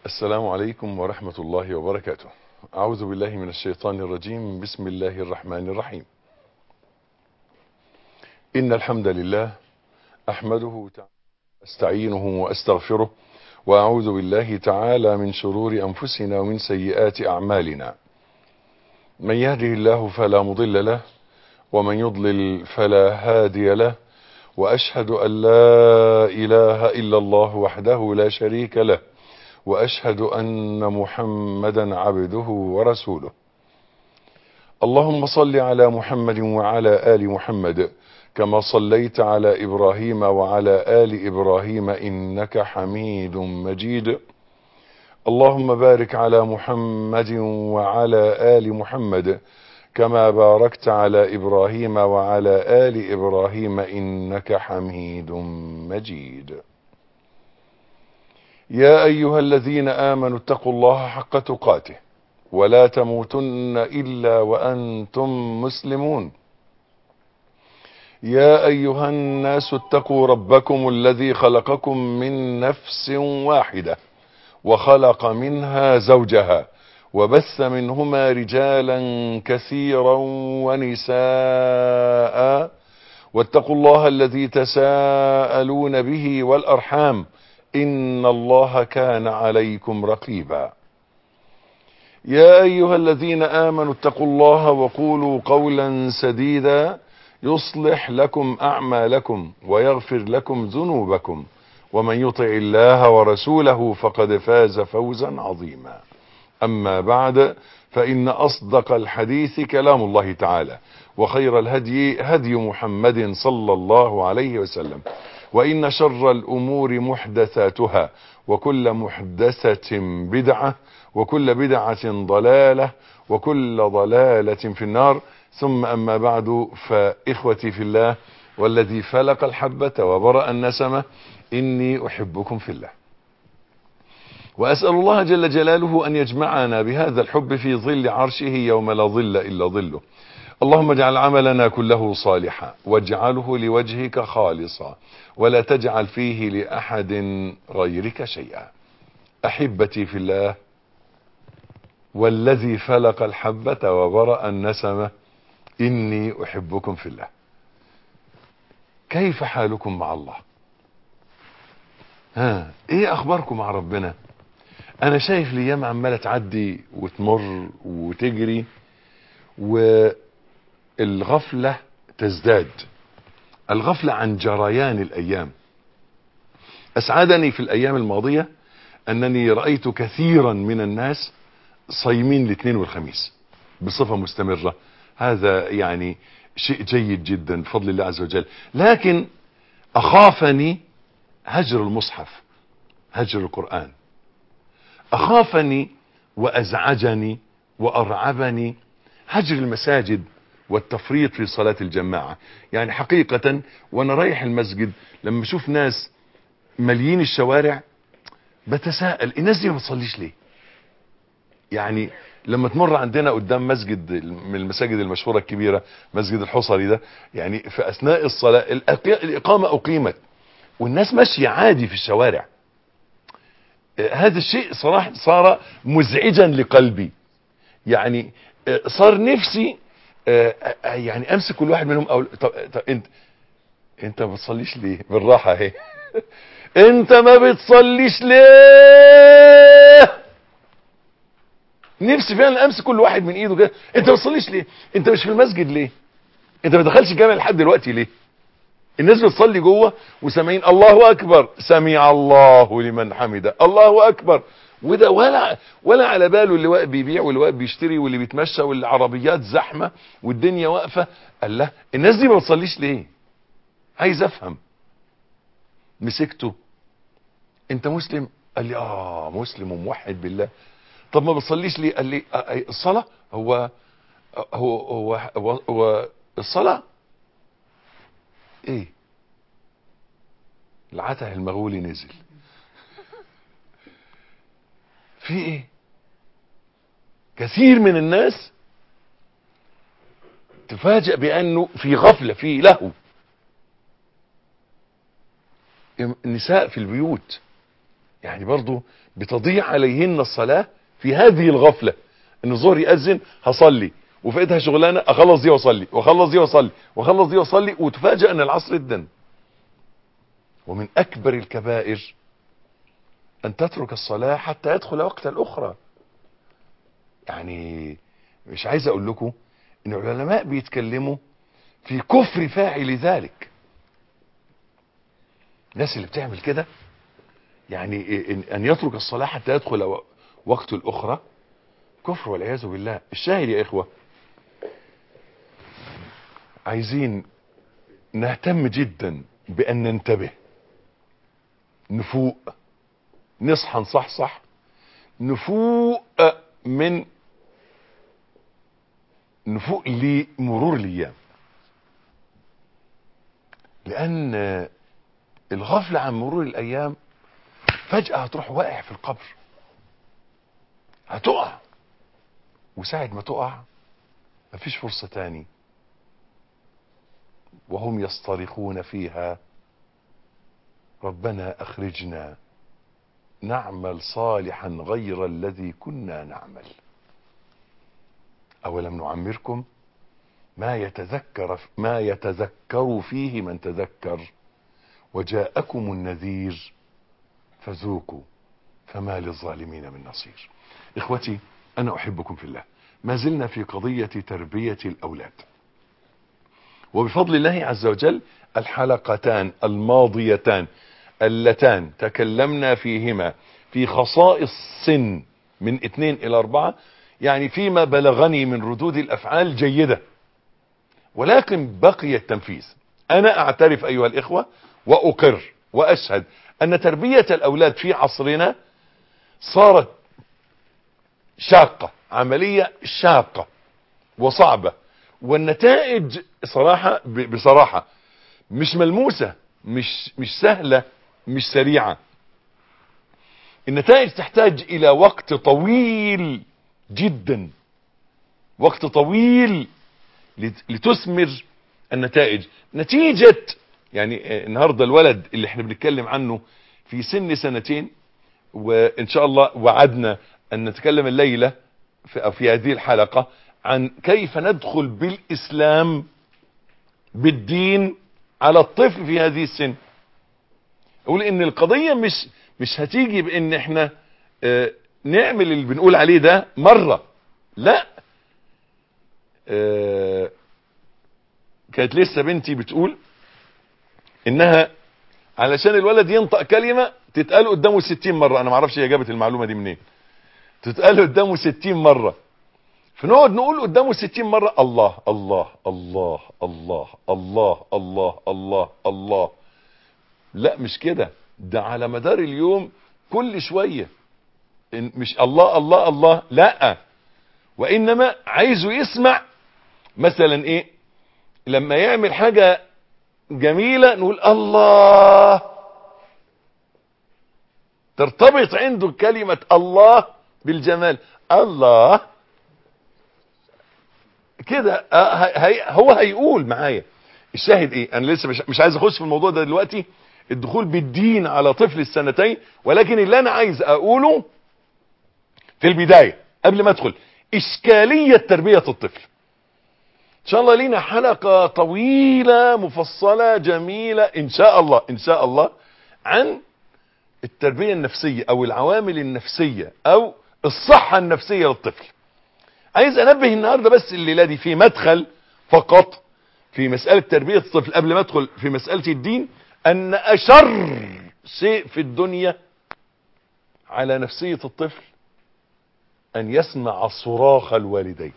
السلام عليكم ورحمة الله وبركاته أعوذ بالله من الشيطان الرجيم بسم الله الرحمن الرحيم إن الحمد لله أحمده تعالى أستعينه وأستغفره وأعوذ بالله تعالى من شرور أنفسنا ومن سيئات أعمالنا من يهده الله فلا مضل له ومن يضلل فلا هادي له وأشهد أن لا إله إلا الله وحده لا شريك له واشهد ان محمدا عبده ورسوله اللهم صل على محمد وعلى ال محمد كما صليت على ابراهيم وعلى ال ابراهيم انك حميد مجيد اللهم بارك على محمد وعلى ال محمد كما باركت على ابراهيم وعلى ال ابراهيم انك حميد مجيد يا ايها الذين امنوا اتقوا الله حق تقاته ولا تموتن الا وانتم مسلمون يا ايها الناس اتقوا ربكم الذي خلقكم من نفس واحده وخلق منها زوجها وبث منهما رجالا كثيرا ونساء واتقوا الله الذي تساءلون به والارحام ان الله كان عليكم رقيبا يا ايها الذين امنوا اتقوا الله وقولوا قولا سديدا يصلح لكم اعمالكم ويغفر لكم ذنوبكم ومن يطع الله ورسوله فقد فاز فوزا عظيما اما بعد فان اصدق الحديث كلام الله تعالى وخير الهدي هدي محمد صلى الله عليه وسلم وإن شر الأمور محدثاتها وكل محدثة بدعة وكل بدعة ضلالة وكل ضلالة في النار ثم أما بعد فإخوتي في الله والذي فلق الحبة وبرأ النسمة إني أحبكم في الله وأسأل الله جل جلاله أن يجمعنا بهذا الحب في ظل عرشه يوم لا ظل إلا ظله اللهم اجعل عملنا كله صالحا واجعله لوجهك خالصا ولا تجعل فيه لأحد غيرك شيئا أحبتي في الله والذي فلق الحبة وبرأ النسمة إني أحبكم في الله كيف حالكم مع الله ها ايه اخباركم مع ربنا انا شايف الايام عماله تعدي وتمر وتجري والغفله تزداد الغفله عن جريان الايام اسعدني في الايام الماضيه انني رايت كثيرا من الناس صايمين الاثنين والخميس بصفه مستمره هذا يعني شيء جيد جدا بفضل الله عز وجل لكن اخافني هجر المصحف هجر القران اخافني وازعجني وارعبني هجر المساجد والتفريط في صلاة الجماعة يعني حقيقة وانا رايح المسجد لما اشوف ناس مليين الشوارع بتساءل الناس دي ما بتصليش ليه يعني لما تمر عندنا قدام مسجد من المساجد المشهورة الكبيرة مسجد الحصري ده يعني في اثناء الصلاة الاقامة اقيمت والناس ماشية عادي في الشوارع هذا الشيء صراحة صار مزعجا لقلبي يعني صار نفسي يعني امسك كل واحد منهم او طب, طب انت انت ما بتصليش ليه بالراحه اهي انت ما بتصليش ليه نفسي فعلا امسك كل واحد من ايده كده انت ما بتصليش ليه انت مش في المسجد ليه انت ما دخلش الجامع لحد دلوقتي ليه الناس بتصلي جوه وسامعين الله اكبر سمع الله لمن حمده الله اكبر وده ولا ولا على باله اللي واقف بيبيع واللي واقف بيشتري واللي بيتمشى واللي عربيات زحمه والدنيا واقفه قال له الناس دي ما بتصليش ليه عايز افهم مسكته انت مسلم قال لي اه مسلم وموحد بالله طب ما بتصليش ليه قال لي آه الصلاه هو هو هو, هو, هو الصلاه ايه العته المغولي نزل في ايه كثير من الناس تفاجأ بانه في غفلة في لهو النساء في البيوت يعني برضو بتضيع عليهن الصلاة في هذه الغفلة ان الظهر يأذن هصلي وفقدها شغلانة اخلص دي واصلي واخلص دي واصلي واخلص دي واصلي وتفاجأ ان العصر ادن ومن اكبر الكبائر ان تترك الصلاة حتى يدخل وقت الاخرى يعني مش عايز اقول لكم ان العلماء بيتكلموا في كفر فاعل ذلك الناس اللي بتعمل كده يعني إن- ان يترك الصلاة حتى يدخل و- وقت الاخرى كفر والعياذ بالله الشاهد يا اخوة عايزين نهتم جدا بان ننتبه نفوق نصحى نصحصح نفوق من نفوق لمرور الايام لان الغفلة عن مرور الايام فجأة هتروح واقع في القبر هتقع وساعة ما تقع مفيش فرصة تاني وهم يصطرخون فيها ربنا اخرجنا نعمل صالحا غير الذي كنا نعمل اولم نعمركم ما يتذكر ما يتذكر فيه من تذكر وجاءكم النذير فذوقوا فما للظالمين من نصير اخوتي انا احبكم في الله ما زلنا في قضية تربية الاولاد وبفضل الله عز وجل الحلقتان الماضيتان اللتان تكلمنا فيهما في خصائص سن من اثنين الى اربعة يعني فيما بلغني من ردود الافعال جيدة ولكن بقي التنفيذ انا اعترف ايها الاخوة واقر واشهد ان تربية الاولاد في عصرنا صارت شاقة عملية شاقة وصعبة والنتائج صراحة ب- بصراحة مش ملموسة مش مش سهلة مش سريعة النتائج تحتاج الى وقت طويل جدا وقت طويل لت- لتثمر النتائج نتيجة يعني آه، النهاردة الولد اللي احنا بنتكلم عنه في سن سنتين وان شاء الله وعدنا ان نتكلم الليلة في, أو في هذه الحلقة عن كيف ندخل بالاسلام بالدين على الطفل في هذه السن اقول ان القضية مش مش هتيجي بان احنا اه نعمل اللي بنقول عليه ده مرة لا اه كانت لسه بنتي بتقول انها علشان الولد ينطق كلمة تتقال قدامه 60 مرة انا معرفش هي جابت المعلومة دي منين تتقال قدامه 60 مرة فنقعد نقول قدامه 60 مرة الله الله الله الله الله الله الله الله لا مش كده ده على مدار اليوم كل شوية إن مش الله الله الله لا وانما عايزه يسمع مثلا ايه لما يعمل حاجة جميلة نقول الله ترتبط عنده كلمة الله بالجمال الله كده آه، هي هو هيقول معايا الشاهد ايه انا لسه مش, مش عايز اخش في الموضوع ده دلوقتي الدخول بالدين على طفل السنتين ولكن اللي انا عايز اقوله في البداية قبل ما ادخل اشكالية تربية الطفل ان شاء الله لينا حلقة طويلة مفصلة جميلة ان شاء الله ان شاء الله عن التربية النفسية او العوامل النفسية او الصحة النفسية للطفل عايز انبه النهاردة بس الليلة دي في مدخل فقط في مسألة تربية الطفل قبل ما ادخل في مسألة الدين ان اشر شيء في الدنيا على نفسية الطفل ان يسمع صراخ الوالدين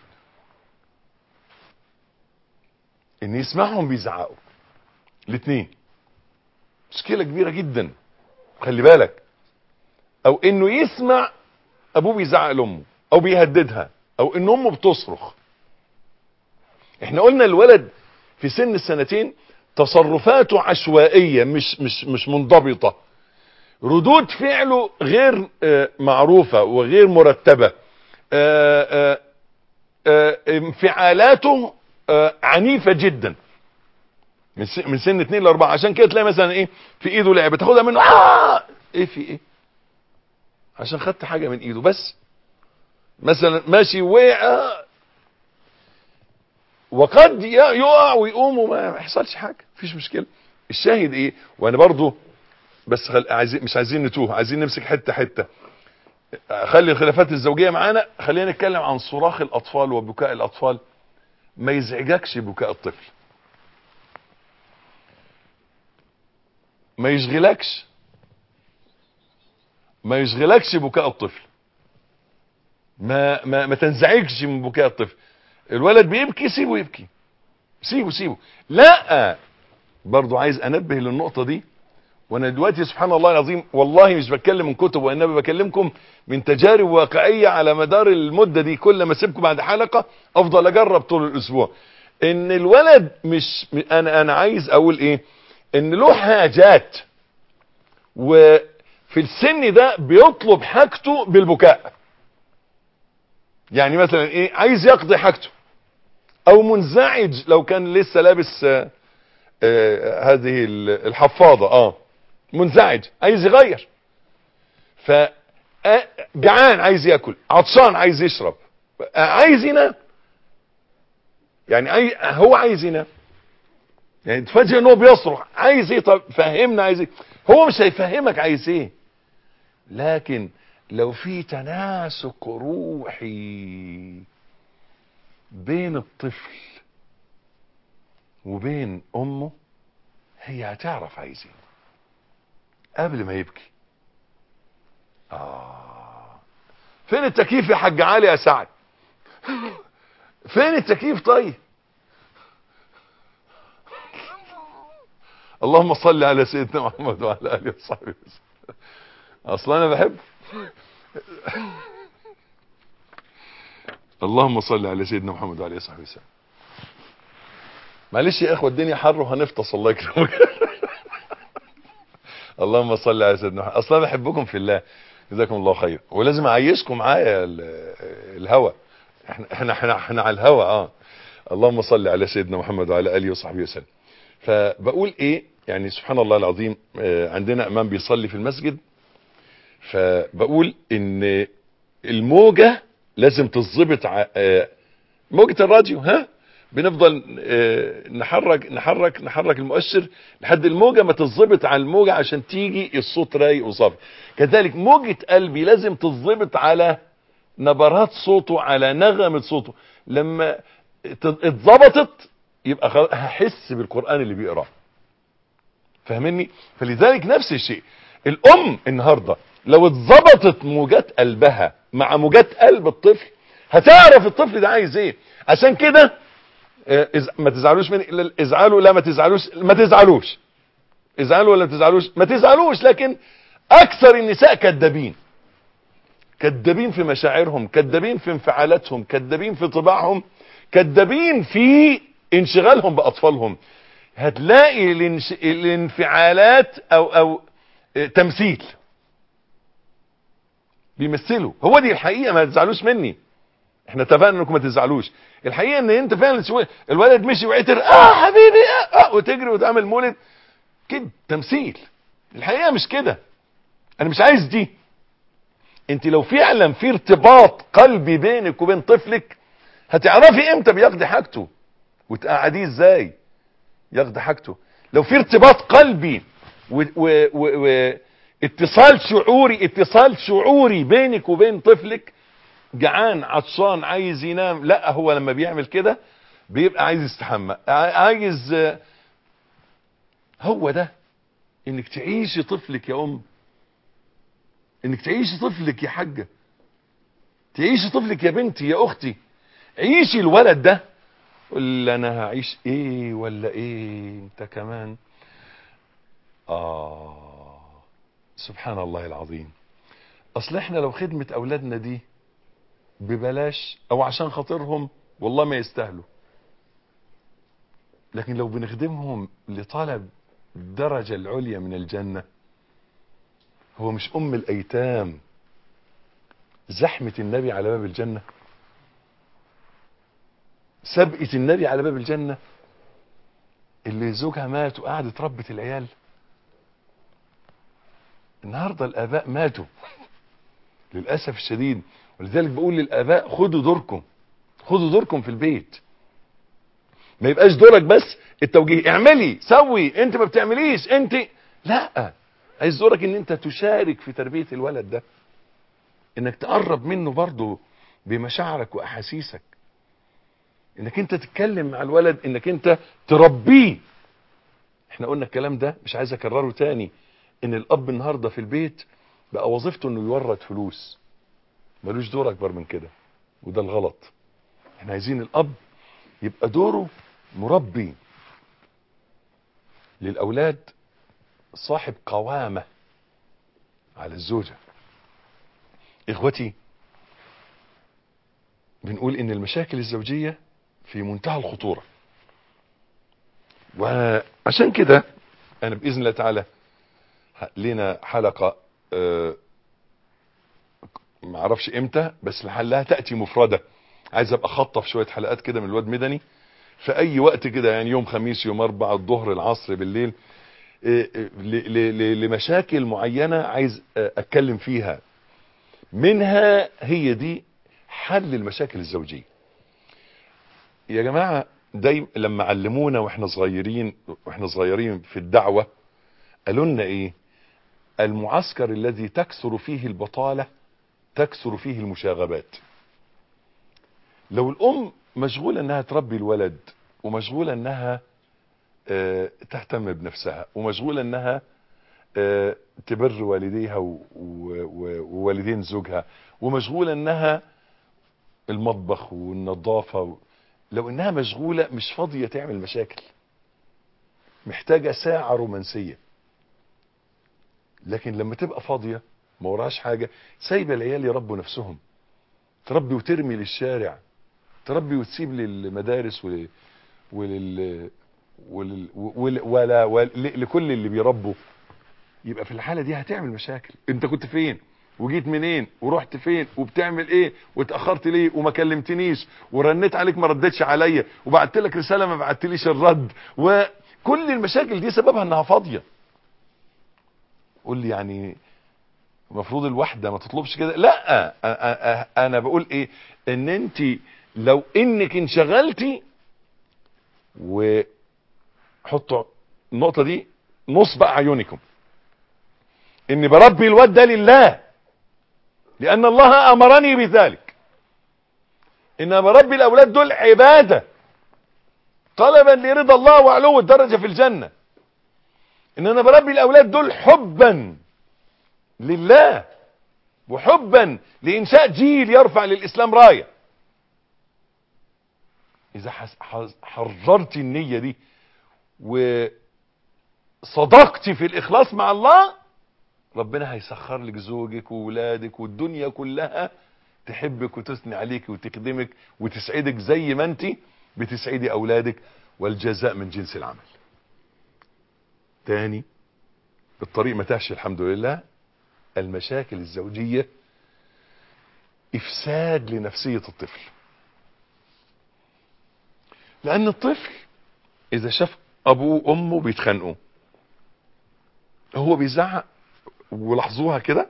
ان يسمعهم بيزعقوا الاثنين مشكلة كبيرة جدا خلي بالك او انه يسمع ابوه بيزعق لامه او بيهددها او ان امه بتصرخ احنا قلنا الولد في سن السنتين تصرفاته عشوائية مش مش مش منضبطة ردود فعله غير آه، معروفة وغير مرتبة آه، آه، آه، انفعالاته آه، عنيفة جدا من س- من سن 2 ل 4 عشان كده تلاقي مثلا ايه في ايده لعبه تاخدها منه آه ايه في ايه عشان خدت حاجة من ايده بس مثلا ماشي وقع وقد يقع ويقوم وما يحصلش حاجة مفيش مشكلة الشاهد ايه وانا برضو بس خل... عايزين مش عايزين نتوه عايزين نمسك حتة حتة خلي الخلافات الزوجية معانا خلينا نتكلم عن صراخ الاطفال وبكاء الاطفال ما يزعجكش بكاء الطفل ما يشغلكش ما يشغلكش بكاء الطفل ما ما ما تنزعجش من بكاء الطفل الولد بيبكي سيبه يبكي سيبه سيبه لا برضو عايز انبه للنقطة دي وانا دلوقتي سبحان الله العظيم والله مش بتكلم من كتب وانما بكلمكم من تجارب واقعية على مدار المدة دي كل ما اسيبكم بعد حلقة افضل اجرب طول الاسبوع ان الولد مش انا انا عايز اقول ايه ان له حاجات وفي السن ده بيطلب حاجته بالبكاء يعني مثلا ايه عايز يقضي حاجته او منزعج لو كان لسه لابس آه آه هذه الحفاضة اه منزعج عايز يغير ف جعان عايز ياكل عطشان عايز يشرب عايز ينام يعني عاي... هو عايز ينام يعني تفاجئ ان هو بيصرخ عايز ايه طب فهمنا عايز ايه هو مش هيفهمك عايز ايه لكن لو في تناسق روحي بين الطفل وبين امه هي هتعرف عايز ايه قبل ما يبكي اه فين التكييف يا حاج علي يا سعد فين التكييف طيب اللهم صل على سيدنا محمد وعلى اله وصحبه وسلم اصلا انا بحب اللهم صل على سيدنا محمد وعلى اله وصحبه وسلم معلش يا اخوه الدنيا حر وهنفطس الله يكرمك اللهم صل على سيدنا محمد اصلا بحبكم في الله جزاكم الله خير ولازم اعيشكم معايا الهوى احنا احنا احنا, احنا على الهوى اه اللهم صل على سيدنا محمد وعلى اله وصحبه وسلم فبقول ايه يعني سبحان الله العظيم عندنا امام بيصلي في المسجد فبقول ان الموجة لازم تظبط موجة الراديو ها بنفضل نحرك نحرك نحرك المؤشر لحد الموجة ما تظبط على الموجة عشان تيجي الصوت رايق وصافي كذلك موجة قلبي لازم تظبط على نبرات صوته على نغمة صوته لما اتظبطت يبقى هحس بالقرآن اللي بيقراه فاهمني فلذلك نفس الشيء الام النهاردة لو اتظبطت موجات قلبها مع موجات قلب الطفل هتعرف الطفل ده عايز ايه عشان كده ما تزعلوش مني ازعلوا لا ما تزعلوش ما تزعلوش ازعلوا ولا ما تزعلوش ما تزعلوش لكن اكثر النساء كذابين كذابين في مشاعرهم كذابين في انفعالاتهم كذابين في طباعهم كذابين في انشغالهم باطفالهم هتلاقي الانش... الانفعالات او او تمثيل بيمثلوا هو دي الحقيقه ما تزعلوش مني احنا اتفقنا انكم ما تزعلوش الحقيقه ان انت فعلا شويه الولد مشي وعتر اه حبيبي اه, آه وتجري وتعمل مولد كده تمثيل الحقيقه مش كده انا مش عايز دي انت لو فعلا في ارتباط قلبي بينك وبين طفلك هتعرفي امتى بيقضي حاجته وتقعديه ازاي يقضي حاجته لو في ارتباط قلبي و, و, و, و اتصال شعوري اتصال شعوري بينك وبين طفلك جعان عطشان عايز ينام لا هو لما بيعمل كده بيبقى عايز يستحمى عايز هو ده انك تعيشي طفلك يا ام انك تعيشي طفلك يا حاجة تعيشي طفلك يا بنتي يا اختي عيشي الولد ده قول انا هعيش ايه ولا ايه انت كمان اه سبحان الله العظيم اصل احنا لو خدمة اولادنا دي ببلاش او عشان خاطرهم والله ما يستاهلوا لكن لو بنخدمهم لطلب الدرجة العليا من الجنة هو مش ام الايتام زحمة النبي على باب الجنة سبقة النبي على باب الجنة اللي زوجها مات وقعدت ربت العيال النهاردة الاباء ماتوا للاسف الشديد ولذلك بقول للاباء خدوا دوركم خدوا دوركم في البيت ما يبقاش دورك بس التوجيه اعملي سوي انت ما بتعمليش انت لا عايز دورك ان انت تشارك في تربية الولد ده انك تقرب منه برضه بمشاعرك واحاسيسك انك انت تتكلم مع الولد انك انت تربيه احنا قلنا الكلام ده مش عايز اكرره تاني ان الاب النهاردة في البيت بقى وظيفته انه يورد فلوس ملوش دور اكبر من كده وده الغلط احنا عايزين الاب يبقى دوره مربي للاولاد صاحب قوامة على الزوجة اخوتي بنقول ان المشاكل الزوجية في منتهى الخطورة وعشان كده انا باذن الله تعالى لنا حلقة اه معرفش امتى بس لعلها تأتي مفردة عايز ابقى خطف شوية حلقات كده من الواد مدني في اي وقت كده يعني يوم خميس يوم اربع الظهر العصر بالليل لمشاكل معينة عايز اتكلم فيها منها هي دي حل المشاكل الزوجية يا جماعة دايما لما علمونا واحنا صغيرين واحنا صغيرين في الدعوة قالوا لنا ايه المعسكر الذي تكثر فيه البطالة تكثر فيه المشاغبات لو الام مشغولة انها تربي الولد ومشغولة انها اه تهتم بنفسها ومشغولة انها اه تبر والديها ووالدين زوجها ومشغولة انها المطبخ والنظافة لو انها مشغولة مش فاضية تعمل مشاكل محتاجة ساعة رومانسية لكن لما تبقى فاضية ما وراش حاجة سايبة العيال يربوا نفسهم تربي وترمي للشارع تربي وتسيب للمدارس ولل ولل ولل ول... ولا ول... لكل اللي بيربوا يبقى في الحالة دي هتعمل مشاكل انت كنت فين وجيت منين ورحت فين وبتعمل ايه واتاخرت ليه وما كلمتنيش ورنيت عليك ما ردتش عليا وبعت لك رساله ما بعتليش الرد وكل المشاكل دي سببها انها فاضيه قول لي يعني المفروض الواحده ما تطلبش كده لا انا بقول ايه ان انت لو انك انشغلتي وحطوا النقطه دي نصب اعينكم اني بربي الواد ده لله لان الله امرني بذلك ان بربي الاولاد دول عبادة طلبا لرضا الله وعلو الدرجة في الجنة ان انا بربي الاولاد دول حبا لله وحبا لانشاء جيل يرفع للاسلام راية اذا حررت النية دي وصدقتي في الاخلاص مع الله ربنا هيسخر لك زوجك وولادك والدنيا كلها تحبك وتثني عليك وتخدمك وتسعدك زي ما انت بتسعدي اولادك والجزاء من جنس العمل تاني الطريق ما تهش الحمد لله المشاكل الزوجية افساد لنفسية الطفل لان الطفل اذا شاف ابوه وامه بيتخانقوا هو بيزعق ولاحظوها كده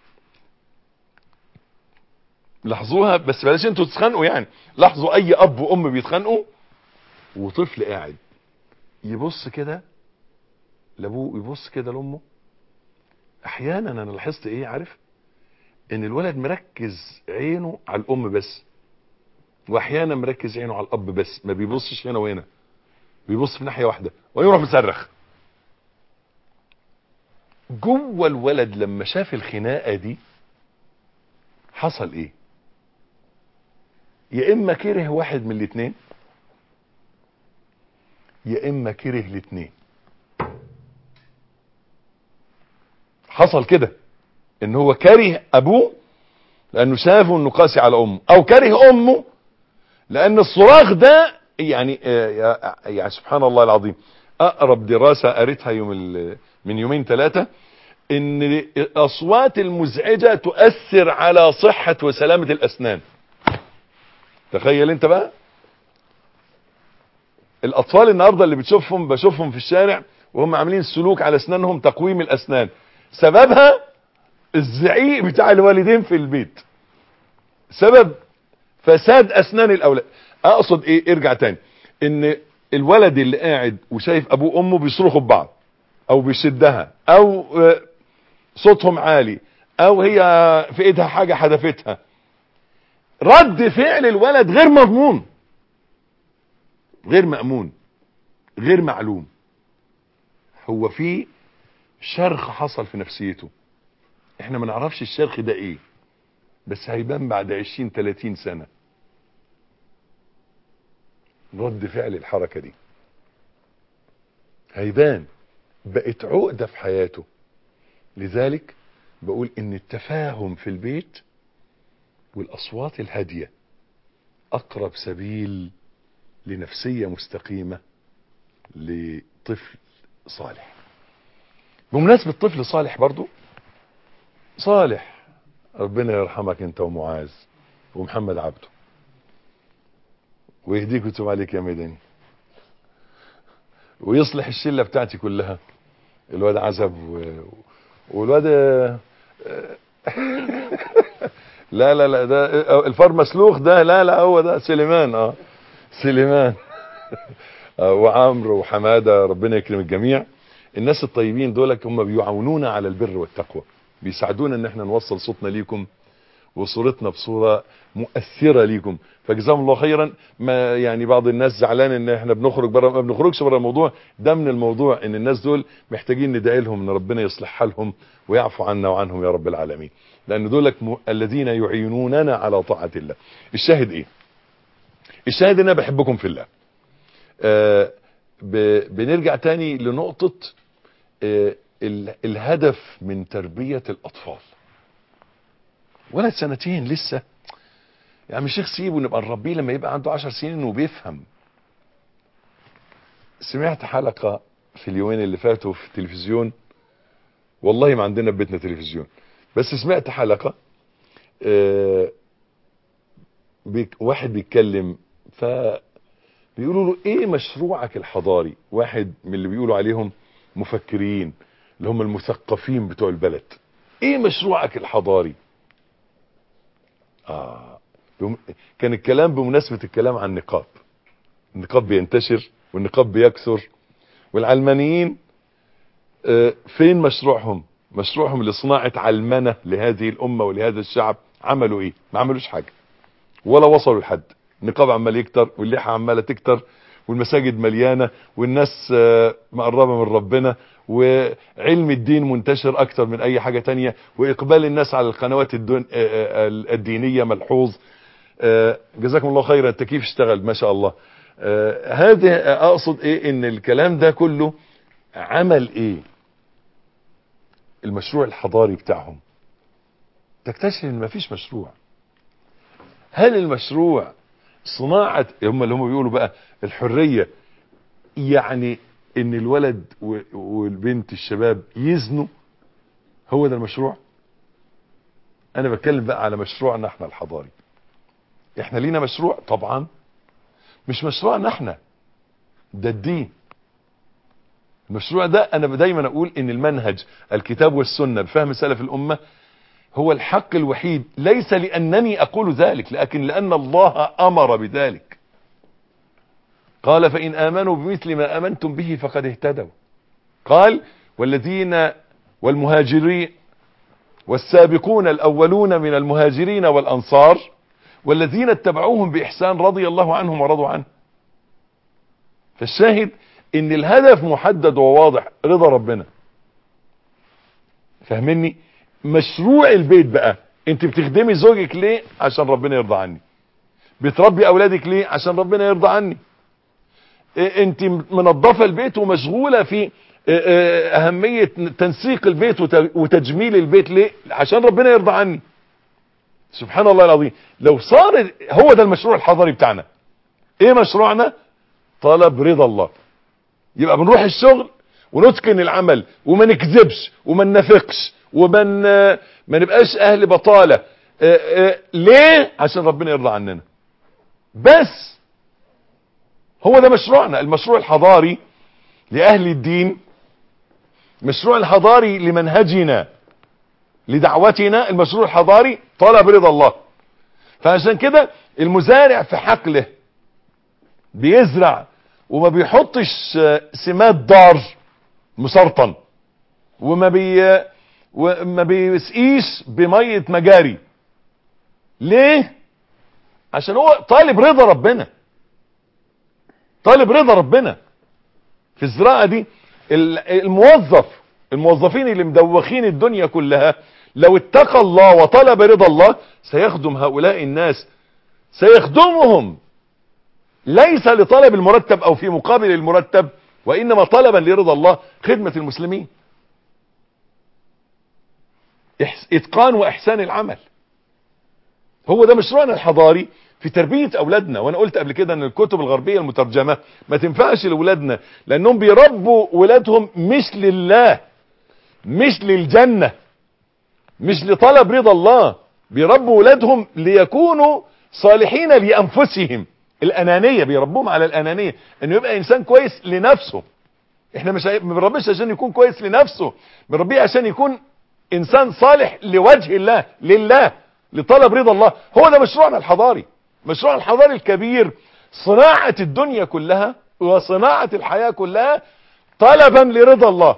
لاحظوها بس بلاش انتوا تتخانقوا يعني لاحظوا اي اب وام بيتخانقوا وطفل قاعد يبص كده لابوه يبص كده لامه احيانا انا لاحظت ايه عارف ان الولد مركز عينه على الام بس واحيانا مركز عينه على الاب بس ما بيبصش هنا وهنا بيبص في ناحيه واحده ويروح مصرخ جوه الولد لما شاف الخناقه دي حصل ايه يا اما كره واحد من الاثنين يا اما كره الاثنين حصل كده ان هو كره ابوه لانه شافه انه قاسي على امه او كره امه لان الصراخ ده يعني يعني سبحان الله العظيم اقرب دراسة قريتها يوم من يومين ثلاثة ان الاصوات المزعجة تؤثر على صحة وسلامة الاسنان تخيل انت بقى الاطفال النهاردة اللي بتشوفهم بشوفهم في الشارع وهم عاملين سلوك على اسنانهم تقويم الاسنان سببها الزعيق بتاع الوالدين في البيت سبب فساد اسنان الاولاد اقصد ايه ارجع تاني ان الولد اللي قاعد وشايف ابوه وامه بيصرخوا ببعض او بيشدها او آه، صوتهم عالي او هي في ايدها حاجة حدفتها رد فعل الولد غير مضمون غير مأمون غير معلوم هو في شرخ حصل في نفسيته احنا ما نعرفش الشرخ ده ايه بس هيبان بعد 20 30 سنة رد فعل الحركة دي هيبان بقت عقدة في حياته لذلك بقول ان التفاهم في البيت والاصوات الهادية اقرب سبيل لنفسية مستقيمة لطفل صالح بمناسبة طفل صالح برضو صالح ربنا يرحمك انت ومعاذ ومحمد عبده ويهديك ويتوب عليك يا ميداني ويصلح الشلة بتاعتي كلها الواد عزب و... والواد لا لا لا ده الفار مسلوخ ده لا لا هو ده سليمان اه سليمان آه وعمرو وحماده ربنا يكرم الجميع الناس الطيبين دولك هم بيعاونونا على البر والتقوى بيساعدونا ان احنا نوصل صوتنا ليكم وصورتنا بصورة مؤثرة ليكم فجزاهم الله خيرا ما يعني بعض الناس زعلان ان احنا بنخرج بره ما بنخرجش بره الموضوع ده من الموضوع ان الناس دول محتاجين ندعي لهم ان ربنا يصلح حالهم ويعفو عنا وعنهم يا رب العالمين لان دولك م... الذين يعينوننا على طاعة الله الشاهد ايه الشاهد ان انا بحبكم في الله آه ب... بنرجع تاني لنقطة آه ال... الهدف من تربية الاطفال ولد سنتين لسه يا عم الشيخ سيبه نبقى نربيه لما يبقى عنده عشر سنين وبيفهم سمعت حلقة في اليومين اللي فاتوا في التلفزيون والله ما عندنا بيتنا تلفزيون بس سمعت حلقة آه بيك واحد بيتكلم ف بيقولوا له ايه مشروعك الحضاري واحد من اللي بيقولوا عليهم مفكرين اللي هم المثقفين بتوع البلد ايه مشروعك الحضاري آه. كان الكلام بمناسبة الكلام عن النقاب النقاب بينتشر والنقاب بيكثر والعلمانيين آه فين مشروعهم مشروعهم لصناعة علمنة لهذه الأمة ولهذا الشعب عملوا ايه ما عملوش حاجة ولا وصلوا لحد النقاب عمال يكتر واللحى عمالة تكتر والمساجد مليانة والناس آه مقربة من ربنا وعلم الدين منتشر اكتر من اي حاجة تانية واقبال الناس على القنوات الدون الدينية ملحوظ جزاكم الله خيرا التكييف اشتغل ما شاء الله هذه اقصد ايه ان الكلام ده كله عمل ايه المشروع الحضاري بتاعهم تكتشف ان مفيش مشروع هل المشروع صناعة هم اللي هم بيقولوا بقى الحرية يعني ان الولد والبنت الشباب يزنوا هو ده المشروع انا بتكلم بقى على مشروعنا احنا الحضاري احنا لينا مشروع طبعا مش مشروعنا احنا ده الدين المشروع ده انا دايما اقول ان المنهج الكتاب والسنة بفهم سلف الامة هو الحق الوحيد ليس لانني اقول ذلك لكن لان الله امر بذلك قال فإن آمنوا بمثل ما آمنتم به فقد اهتدوا قال والذين والمهاجرين والسابقون الأولون من المهاجرين والأنصار والذين اتبعوهم بإحسان رضي الله عنهم ورضوا عنه فالشاهد ان الهدف محدد وواضح رضا ربنا فاهمني مشروع البيت بقى انت بتخدمي زوجك ليه عشان ربنا يرضى عني بتربي اولادك ليه عشان ربنا يرضى عني انت منظفه البيت ومشغوله في اهميه تنسيق البيت وتجميل البيت ليه عشان ربنا يرضى عني سبحان الله العظيم لو صار هو ده المشروع الحضاري بتاعنا ايه مشروعنا طلب رضا الله يبقى بنروح الشغل ونتقن العمل وما نكذبش وما ننافقش وما ما نبقاش اهل بطاله اه اه ليه عشان ربنا يرضى عننا بس هو ده مشروعنا المشروع الحضاري لأهل الدين مشروع الحضاري لمنهجنا لدعوتنا المشروع الحضاري طلب رضا الله فعشان كده المزارع في حقله بيزرع وما بيحطش سماد ضار مسرطن وما بي وما بيسقيش بميه مجاري ليه عشان هو طالب رضا ربنا طالب رضا ربنا في الزراعه دي الموظف الموظفين اللي مدوخين الدنيا كلها لو اتقى الله وطلب رضا الله سيخدم هؤلاء الناس سيخدمهم ليس لطلب المرتب او في مقابل المرتب وانما طلبا لرضا الله خدمة المسلمين اتقان واحسان العمل هو ده مشروعنا الحضاري في تربية اولادنا وانا قلت قبل كده ان الكتب الغربية المترجمة ما تنفعش لاولادنا لانهم بيربوا ولادهم مش لله مش للجنة مش لطلب رضا الله بيربوا ولادهم ليكونوا صالحين لانفسهم الانانية بيربوهم على الانانية انه يبقى انسان كويس لنفسه احنا مش ما بنربيش عشان يكون كويس لنفسه بنربيه عشان يكون انسان صالح لوجه الله لله لطلب رضا الله هو ده مشروعنا الحضاري مشروعنا الحضاري الكبير صناعة الدنيا كلها وصناعة الحياة كلها طلبا لرضا الله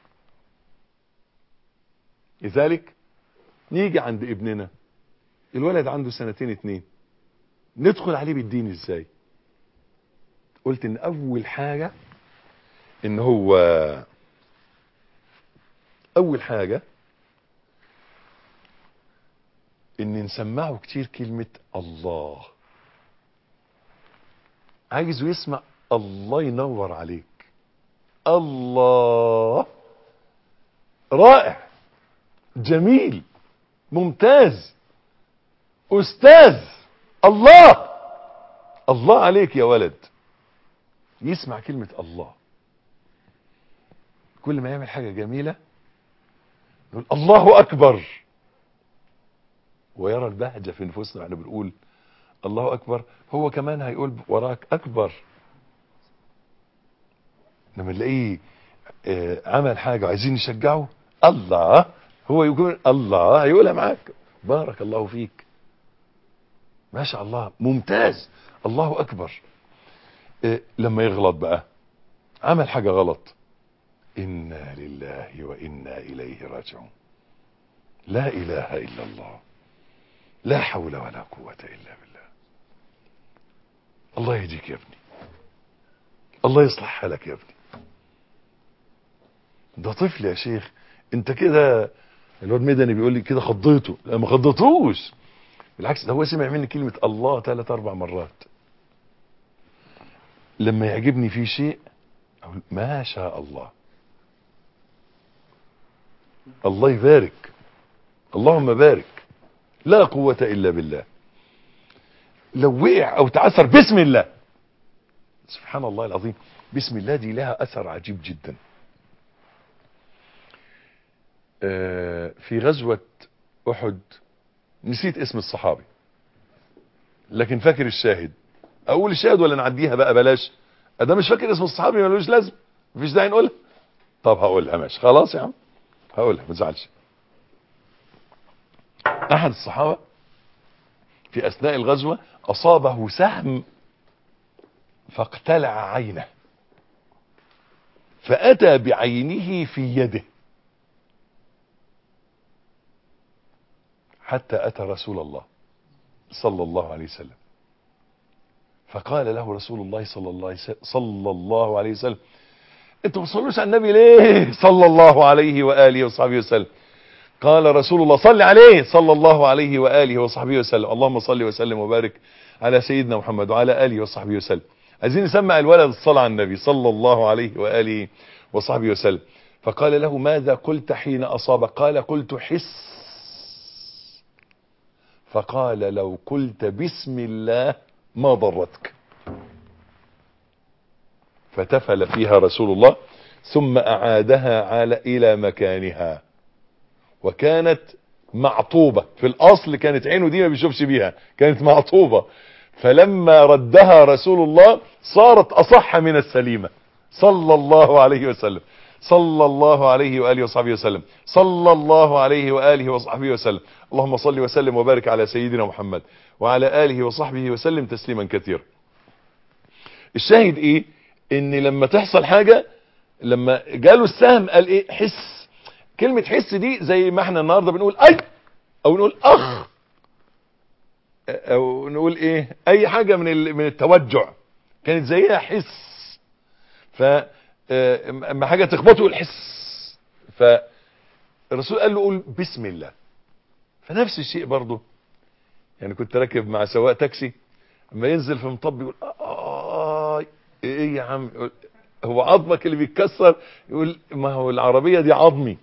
لذلك نيجي عند ابننا الولد عنده سنتين اتنين ندخل عليه بالدين ازاي قلت ان اول حاجة ان هو اول حاجة ان نسمعه كتير كلمة الله عايزه يسمع الله ينور عليك الله رائع جميل ممتاز استاذ الله الله عليك يا ولد يسمع كلمة الله كل ما يعمل حاجة جميلة يقول الله أكبر ويرى البهجة في نفوسنا احنا بنقول الله أكبر هو كمان هيقول وراك أكبر لما نلاقيه آه، عمل حاجة وعايزين نشجعه الله هو يقول الله هيقولها معاك بارك الله فيك ما شاء الله ممتاز الله أكبر آه، لما يغلط بقى عمل حاجة غلط إنا لله وإنا إليه راجعون لا إله إلا الله لا حول ولا قوة إلا بالله الله يهديك يا ابني الله يصلح حالك يا ابني ده طفل يا شيخ انت كده الواد مدني بيقول لي كده خضيته لا ما خضيتوش بالعكس ده هو سمع مني كلمة الله ثلاث اربع مرات لما يعجبني فيه شيء اقول ما شاء الله الله يبارك اللهم بارك لا قوة الا بالله لو وقع او تعثر بسم الله سبحان الله العظيم بسم الله دي لها اثر عجيب جدا آه، في غزوة احد نسيت اسم الصحابي لكن فاكر الشاهد اقول الشاهد ولا نعديها بقى بلاش ده مش فاكر اسم الصحابي ملوش لازم مفيش داعي نقولها طب هقولها ماشي خلاص يا عم هقولها ما تزعلش احد الصحابة في اثناء الغزوة اصابه سهم فاقتلع عينه فاتى بعينه في يده حتى اتى رسول الله صلى الله عليه وسلم فقال له رسول الله صلى الله عليه وسلم, صلى الله عليه وسلم انتوا ما تصلوش على النبي ليه صلى الله عليه واله وصحبه وسلم قال رسول الله صل عليه صلى الله عليه واله وصحبه وسلم اللهم صل وسلم وبارك على سيدنا محمد وعلى اله وصحبه وسلم عايزين نسمع الولد الصلاه على النبي صلى الله عليه واله وصحبه وسلم فقال له ماذا قلت حين اصابك قال قلت حس فقال لو قلت بسم الله ما ضرتك فتفل فيها رسول الله ثم اعادها على الى مكانها وكانت معطوبة في الاصل كانت عينه دي ما بيشوفش بيها كانت معطوبة فلما ردها رسول الله صارت اصح من السليمة صلى الله عليه وسلم صلى الله عليه وآله وصحبه وسلم صلى الله عليه وآله وصحبه وسلم اللهم صل وسلم وبارك على سيدنا محمد وعلى آله وصحبه وسلم تسليما كثيرا الشاهد ايه ان لما تحصل حاجة لما جاله السهم قال ايه حس كلمة حس دي زي ما احنا النهاردة بنقول اي او نقول اخ او نقول ايه اي حاجة من من التوجع كانت زيها حس ف اما حاجة تخبطه يقول حس فالرسول قال له قول بسم الله فنفس الشيء برضه يعني كنت راكب مع سواق تاكسي اما ينزل في مطب يقول آه ايه يا عم هو عظمك اللي بيتكسر يقول ما هو العربية دي عظمي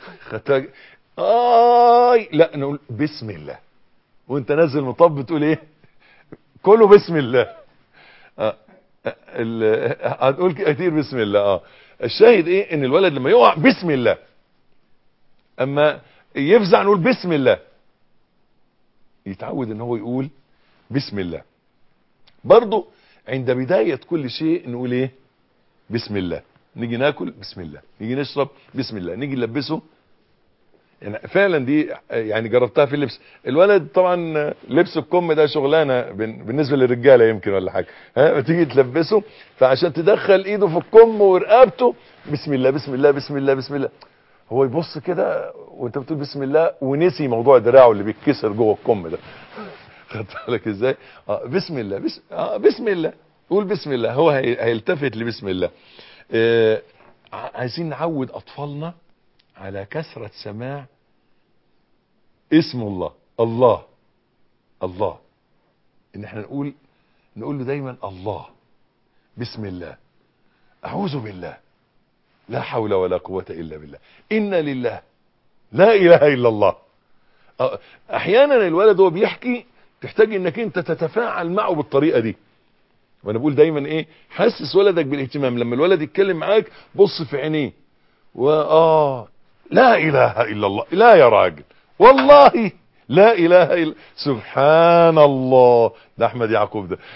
آي لا نقول بسم الله وانت نازل مطب تقول ايه كله بسم الله آه هتقول كتير بسم الله اه الشاهد ايه ان الولد لما يقع بسم الله اما يفزع نقول بسم الله يتعود ان هو يقول بسم الله برضو عند بداية كل شيء نقول ايه بسم الله نيجي ناكل بسم الله نيجي نشرب بسم الله نيجي نلبسه يعني فعلا دي يعني جربتها في اللبس الولد طبعا لبس الكم ده شغلانه بالنسبه للرجاله يمكن ولا حاجه ها تيجي تلبسه فعشان تدخل ايده في الكم ورقبته بسم الله بسم الله بسم الله بسم الله هو يبص كده وانت بتقول بسم الله ونسي موضوع دراعه اللي بيتكسر جوه الكم ده خدت بالك ازاي اه بسم الله بسم, آه بسم الله قول بسم الله هو هيلتفت لبسم الله آه عايزين نعود اطفالنا على كثرة سماع اسم الله الله الله ان احنا نقول نقول له دايما الله بسم الله اعوذ بالله لا حول ولا قوة الا بالله ان لله لا اله الا الله احيانا الولد وهو بيحكي تحتاج انك انت تتفاعل معه بالطريقة دي وانا بقول دايما ايه حسس ولدك بالاهتمام لما الولد يتكلم معاك بص في عينيه واه لا اله الا الله لا يا راجل والله لا اله الا سبحان الله ده احمد يعقوب ده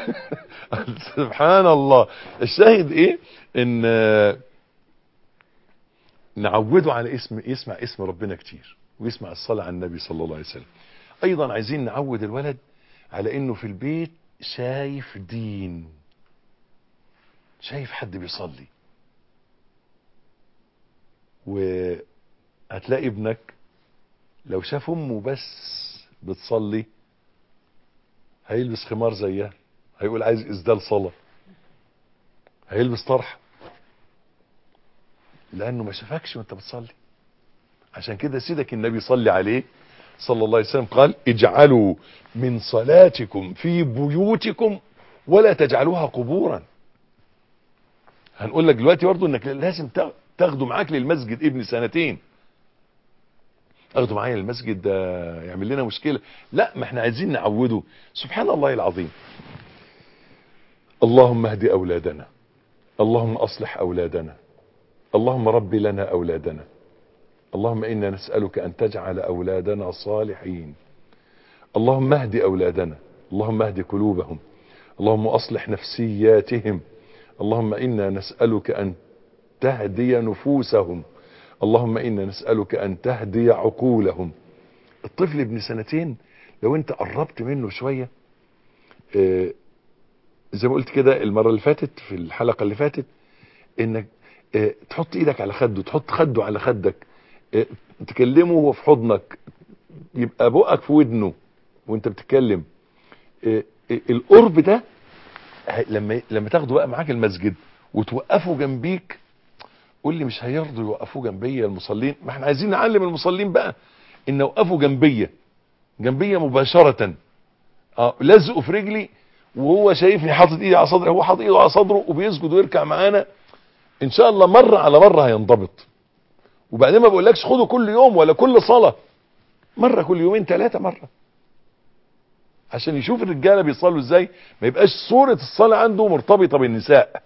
سبحان الله الشاهد ايه ان نعوده على اسم يسمع اسم ربنا كتير ويسمع الصلاة على النبي صلى الله عليه وسلم ايضا عايزين نعود الولد على انه في البيت شايف دين شايف حد بيصلي وهتلاقي ابنك لو شاف امه بس بتصلي هيلبس خمار زيها هيقول عايز اسدال صلاة هيلبس طرح لانه ما شافكش وانت بتصلي عشان كده سيدك النبي صلي عليه صلى الله عليه وسلم قال اجعلوا من صلاتكم في بيوتكم ولا تجعلوها قبورا هنقول لك دلوقتي برضه انك لازم تاخده معاك للمسجد ابن سنتين اخده معايا المسجد ده يعمل لنا مشكلة لا ما احنا عايزين نعوده سبحان الله العظيم اللهم اهد اولادنا اللهم اصلح اولادنا اللهم رب لنا اولادنا اللهم انا نسألك ان تجعل اولادنا صالحين اللهم اهد اولادنا اللهم اهد قلوبهم اللهم اصلح نفسياتهم اللهم انا نسألك ان تهدي نفوسهم اللهم انا نسألك ان تهدي عقولهم الطفل ابن سنتين لو انت قربت منه شوية اه زي ما قلت كده المرة اللي فاتت في الحلقة اللي فاتت انك اه تحط ايدك على خده تحط خده على خدك اه تكلمه وهو في حضنك يبقى بقك في ودنه وانت بتتكلم القرب ده لما لما تاخده بقى معاك المسجد وتوقفه جنبيك قول لي مش هيرضوا يوقفوه جنبيا المصلين ما احنا عايزين نعلم المصلين بقى ان يوقفوا جنبيا جنبيا مباشرة اه لزقوا في رجلي وهو شايفني حاطط ايدي على صدري هو حاطط ايده على صدره وبيسجد ويركع معانا ان شاء الله مرة على مرة هينضبط وبعدين ما بقولكش خده كل يوم ولا كل صلاة مرة كل يومين ثلاثة مرة عشان يشوف الرجالة بيصلوا ازاي ما يبقاش صورة الصلاة عنده مرتبطة بالنساء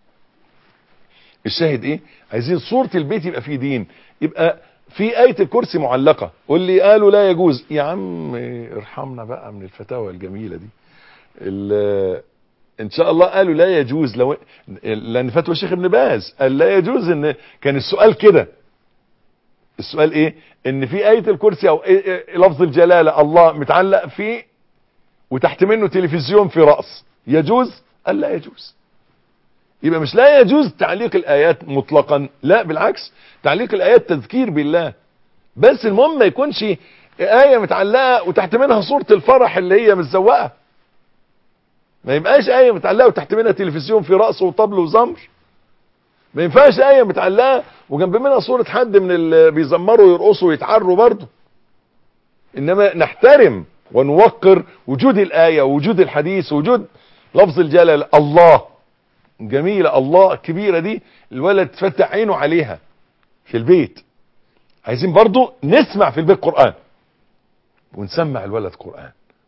الشاهد ايه عايزين صورة البيت يبقى فيه دين يبقى في آية الكرسي معلقة واللي قالوا لا يجوز يا عم ارحمنا بقى من الفتاوى الجميلة دي ان شاء الله قالوا لا يجوز لو لان فتوى الشيخ ابن باز قال لا يجوز ان كان السؤال كده السؤال ايه ان في آية الكرسي او إيه إيه لفظ الجلالة الله متعلق فيه وتحت منه تلفزيون في رأس يجوز قال لا يجوز يبقى مش لا يجوز تعليق الآيات مطلقا لا بالعكس تعليق الآيات تذكير بالله بس المهم ما يكونش آية متعلقة وتحت منها صورة الفرح اللي هي متزوقة ما يبقاش آية متعلقة وتحت منها تلفزيون في رأسه وطبل وزمر ما ينفعش آية متعلقة وجنب منها صورة حد من اللي بيزمروا ويرقصوا ويتعروا برضه انما نحترم ونوقر وجود الآية ووجود الحديث ووجود لفظ الجلال الله جميلة الله كبيرة دي الولد تفتح عينه عليها في البيت عايزين برضو نسمع في البيت قرآن ونسمع الولد قرآن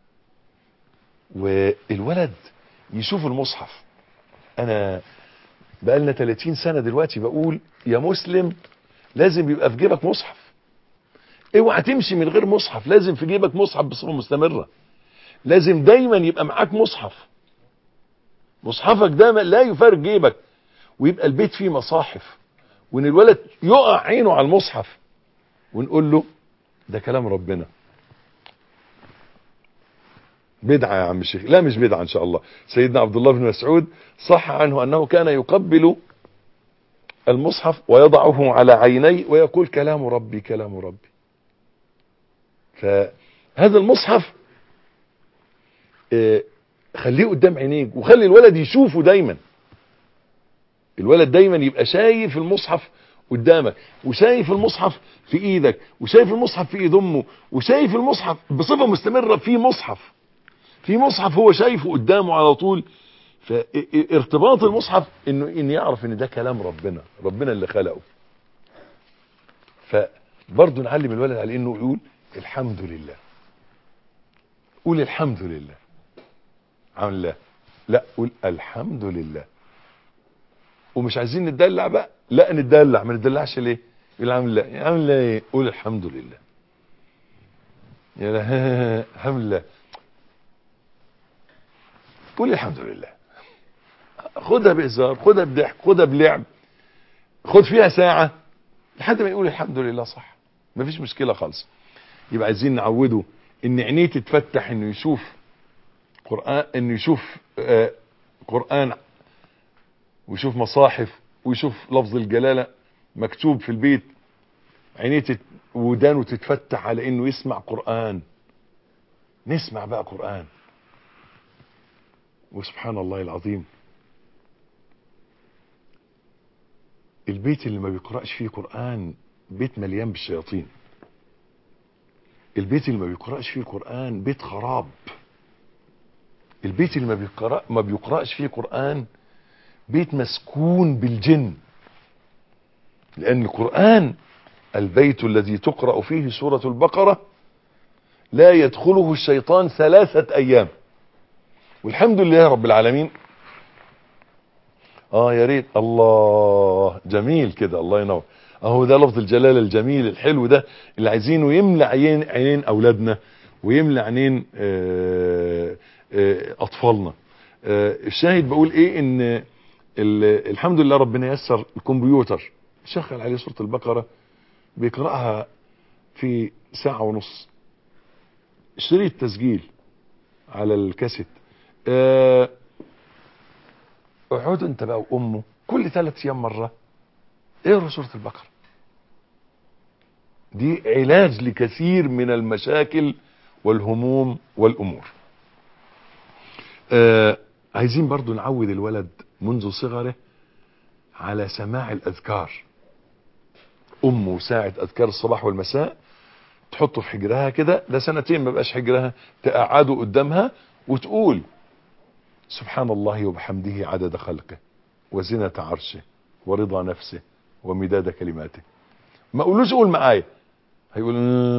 والولد يشوف المصحف انا بقالنا 30 سنة دلوقتي بقول يا مسلم لازم يبقى في جيبك مصحف اوعى تمشي من غير مصحف لازم في جيبك مصحف بصفة مستمرة لازم دايما يبقى معاك مصحف مصحفك ده لا يفارق جيبك ويبقى البيت فيه مصاحف وان الولد يقع عينه على المصحف ونقول له ده كلام ربنا بدعة يا عم الشيخ لا مش بدعة ان شاء الله سيدنا عبد الله بن مسعود صح عنه انه كان يقبل المصحف ويضعه على عينيه ويقول كلام ربي كلام ربي فهذا المصحف اه خليه قدام عينيك وخلي الولد يشوفه دايما الولد دايما يبقى شايف المصحف قدامك وشايف المصحف في ايدك وشايف المصحف في ايد امه وشايف المصحف بصفة مستمرة في مصحف في مصحف هو شايفه قدامه على طول فارتباط المصحف انه ان يعرف ان ده كلام ربنا ربنا اللي خلقه فبرضه نعلم الولد على انه يقول الحمد لله قول الحمد لله عن لا لا قول الحمد لله ومش عايزين نتدلع بقى لا نتدلع ما نتدلعش ليه يقول الحمد لله الحمد لله ايه قول الحمد لله يا لا الحمد لله قول الحمد لله خدها بهزار خدها بضحك خدها بلعب خد فيها ساعة لحد ما يقول الحمد لله صح مفيش مشكلة خالص يبقى عايزين نعوده ان عينيه تتفتح انه يشوف قرآن انه يشوف آه قرآن ويشوف مصاحف ويشوف لفظ الجلالة مكتوب في البيت عينيه تت... ودانه تتفتح على انه يسمع قرآن نسمع بقى قرآن وسبحان الله العظيم البيت اللي ما بيقرأش فيه قرآن بيت مليان بالشياطين البيت اللي ما بيقرأش فيه قرآن بيت خراب البيت اللي ما بيقرأ ما بيقرأش فيه قرآن بيت مسكون بالجن لأن القرآن البيت الذي تقرأ فيه سورة البقرة لا يدخله الشيطان ثلاثة أيام والحمد لله رب العالمين اه يا ريت الله جميل كده الله ينور اهو ده لفظ الجلال الجميل الحلو ده اللي عايزينه يملى عين عينين اولادنا ويملى عينين آه آه اطفالنا آه الشاهد بقول ايه ان الحمد لله ربنا يسر الكمبيوتر شغل عليه سورة البقرة بيقرأها في ساعة ونص شريط تسجيل على الكاسيت اقعد انت بقى وامه كل ثلاث ايام مرة اقرا سورة البقرة دي علاج لكثير من المشاكل والهموم والامور آه عايزين برضو نعود الولد منذ صغره على سماع الاذكار امه ساعة اذكار الصباح والمساء تحطه في حجرها كده ده سنتين ما بقاش حجرها تقعده قدامها وتقول سبحان الله وبحمده عدد خلقه وزنة عرشه ورضا نفسه ومداد كلماته ما اقولوش قول معايا هيقول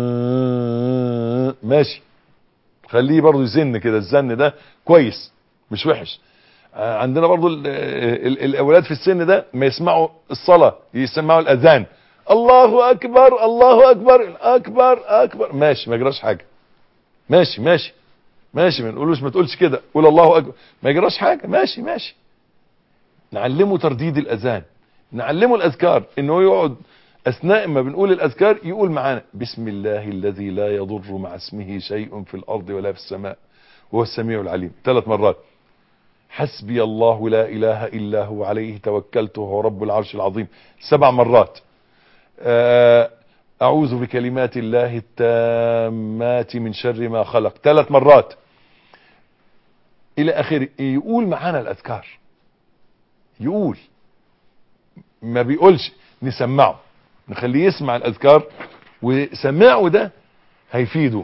ماشي خليه برضو يزن كده الزن ده كويس مش وحش عندنا برضو ال ال الاولاد في السن ده ما يسمعوا الصلاة يسمعوا الاذان الله اكبر الله اكبر اكبر اكبر ماشي ما يجراش حاجة ماشي ماشي ماشي ما نقولوش ما تقولش كده قول الله اكبر ما يجراش حاجه ماشي ماشي نعلمه ترديد الاذان نعلمه الاذكار ان هو يقعد اثناء ما بنقول الاذكار يقول معانا بسم الله الذي لا يضر مع اسمه شيء في الارض ولا في السماء وهو السميع العليم ثلاث مرات حسبي الله لا اله الا هو عليه توكلت وهو رب العرش العظيم سبع مرات آه، اعوذ بكلمات الله التامات من شر ما خلق ثلاث مرات الى اخره يقول معانا الاذكار يقول ما بيقولش نسمعه نخليه يسمع الاذكار وسمعه ده هيفيده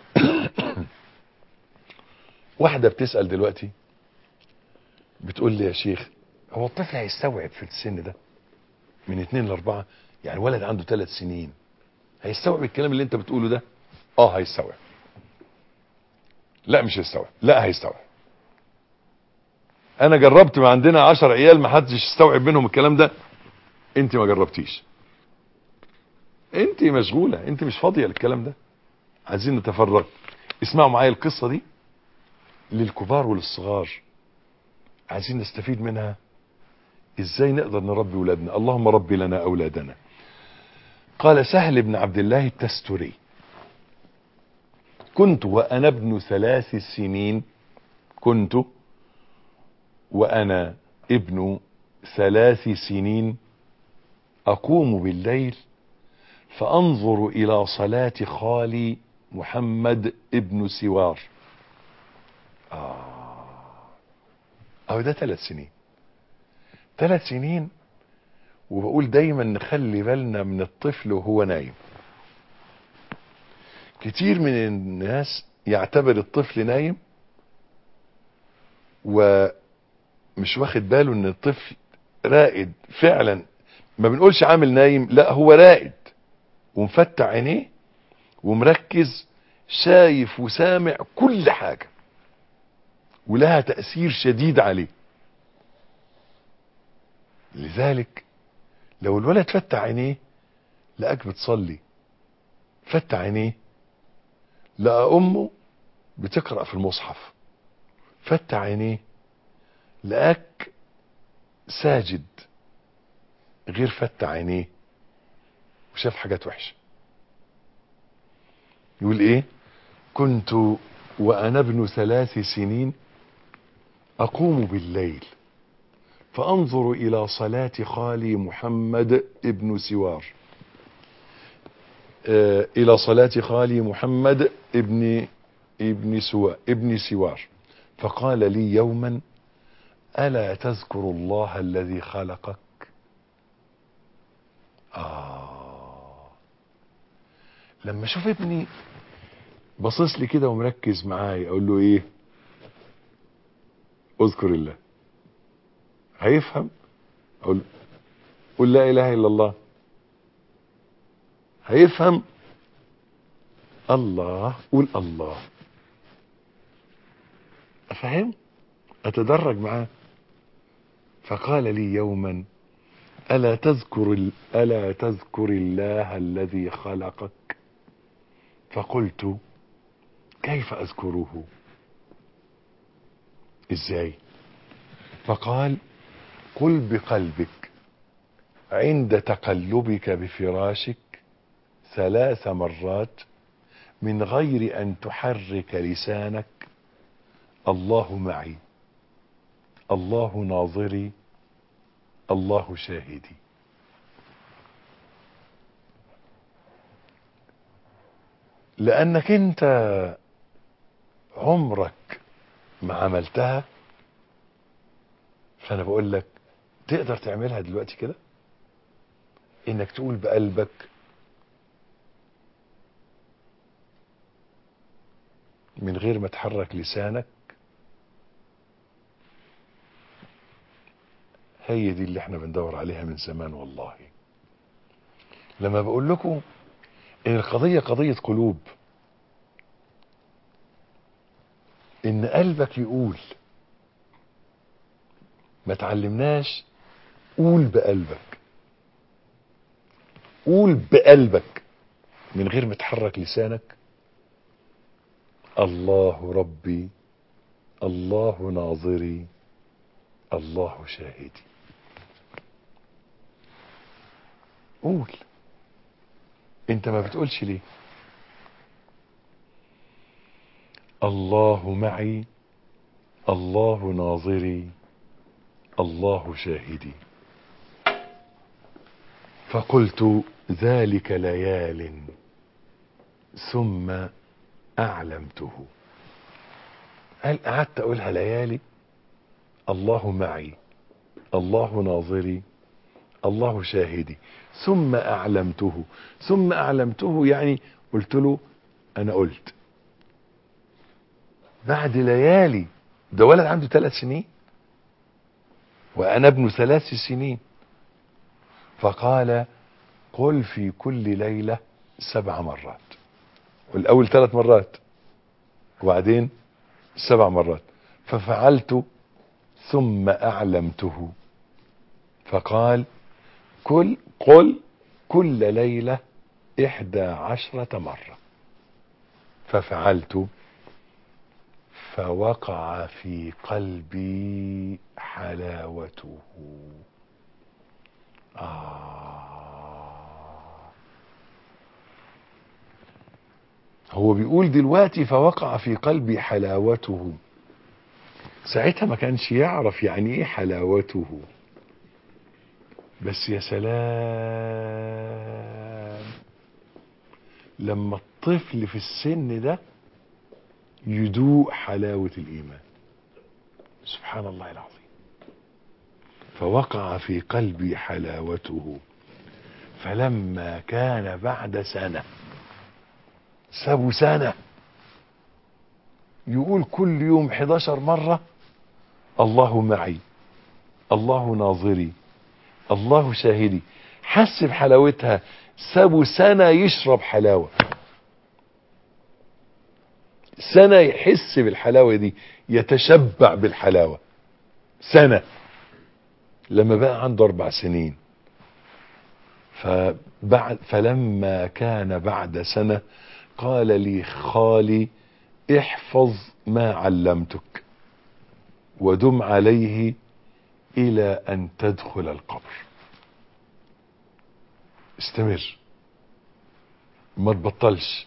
واحدة بتسأل دلوقتي بتقول لي يا شيخ هو الطفل هيستوعب في السن ده من اتنين لاربعة يعني ولد عنده ثلاث سنين هيستوعب الكلام اللي انت بتقوله ده اه هيستوعب لا مش هيستوعب لا هيستوعب انا جربت ما عندنا عشر عيال ما حدش يستوعب منهم الكلام ده انت ما جربتيش انت مشغولة انت مش فاضية للكلام ده عايزين نتفرغ اسمعوا معايا القصة دي للكبار وللصغار عايزين نستفيد منها ازاي نقدر نربي ولادنا اللهم ربي لنا اولادنا قال سهل بن عبد الله التستري كنت وانا ابن ثلاث سنين كنت وانا ابن ثلاث سنين اقوم بالليل فانظر الى صلاة خالي محمد ابن سوار آه. أو ده ثلاث سنين ثلاث سنين وبقول دايما نخلي بالنا من الطفل وهو نايم كتير من الناس يعتبر الطفل نايم ومش واخد باله ان الطفل رائد فعلا ما بنقولش عامل نايم لا هو رائد ومفتح عينيه ومركز شايف وسامع كل حاجة ولها تأثير شديد عليه لذلك لو الولد فتح عينيه لقاك بتصلي فتح عينيه لقى امه بتقرأ في المصحف فتح عينيه لقاك ساجد غير فتح عينيه وشاف حاجات وحشة يقول ايه كنت وانا ابن ثلاث سنين اقوم بالليل فانظر الى صلاة خالي محمد ابن سوار آه الى صلاة خالي محمد ابن ابن سوا ابن سوار فقال لي يوما الا تذكر الله الذي خلقك آه لما اشوف ابني باصص لي كده ومركز معايا اقول له ايه اذكر الله هيفهم اقول قل لا اله الا الله هيفهم الله قول الله افهم اتدرج معاه فقال لي يوما الا تذكر ال- الا تذكر الله الذي خلقك فقلت كيف اذكره ازاي فقال قل بقلبك عند تقلبك بفراشك ثلاث مرات من غير ان تحرك لسانك الله معي الله ناظري الله شاهدي لانك انت عمرك ما عملتها فانا بقول لك تقدر تعملها دلوقتي كده انك تقول بقلبك من غير ما تحرك لسانك هي دي اللي احنا بندور عليها من زمان والله لما بقول لكم ان القضية قضية قلوب ان قلبك يقول ما تعلمناش قول بقلبك قول بقلبك من غير ما تحرك لسانك الله ربي الله ناظري الله شاهدي قول انت ما بتقولش ليه الله معي الله ناظري الله شاهدي فقلت ذلك ليال ثم أعلمته هل قعدت أقولها ليالي الله معي الله ناظري الله شاهدي ثم أعلمته ثم أعلمته يعني قلت له أنا قلت بعد ليالي ده ولد عنده ثلاث سنين وأنا ابن ثلاث سنين فقال قل في كل ليلة سبع مرات والأول ثلاث مرات وبعدين سبع مرات ففعلت ثم أعلمته فقال كل قل كل ليلة إحدى عشرة مرة ففعلت فوقع في قلبي حلاوته آه هو بيقول دلوقتي فوقع في قلبي حلاوته ساعتها ما كانش يعرف يعني ايه حلاوته بس يا سلام لما الطفل في السن ده يدوق حلاوة الإيمان سبحان الله العظيم فوقع في قلبي حلاوته فلما كان بعد سنة سابوا سنة يقول كل يوم 11 مرة الله معي الله ناظري الله شاهدي حس بحلاوتها سابوا سنة يشرب حلاوة سنة يحس بالحلاوة دي يتشبع بالحلاوة سنة لما بقى عنده أربع سنين فبعد فلما كان بعد سنة قال لي خالي احفظ ما علمتك ودم عليه إلى أن تدخل القبر استمر ما تبطلش